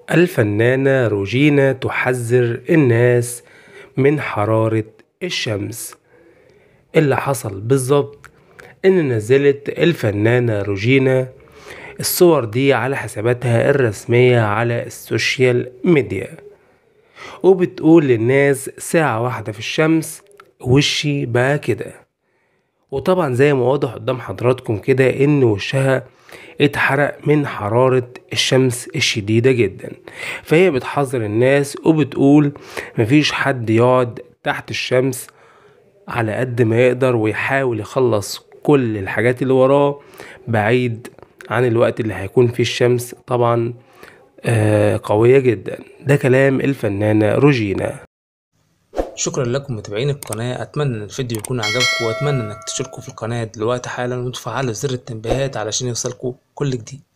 الفنانة روجينا تحذر الناس من حرارة الشمس اللي حصل بالظبط ان نزلت الفنانة روجينا الصور دي على حساباتها الرسمية على السوشيال ميديا وبتقول للناس ساعة واحدة في الشمس وشي بقى كده وطبعا زي ما واضح قدام حضراتكم كده ان وشها اتحرق من حرارة الشمس الشديدة جدا فهي بتحذر الناس وبتقول مفيش حد يقعد تحت الشمس على قد ما يقدر ويحاول يخلص كل الحاجات اللي وراه بعيد عن الوقت اللي هيكون فيه الشمس طبعا آه قوية جدا ده كلام الفنانة روجينا شكرا لكم متابعين القناة أتمنى إن الفيديو يكون عجبكم وأتمنى إنك تشتركوا في القناة دلوقتي حالا وتفعلوا زر التنبيهات علشان يوصلكوا كل جديد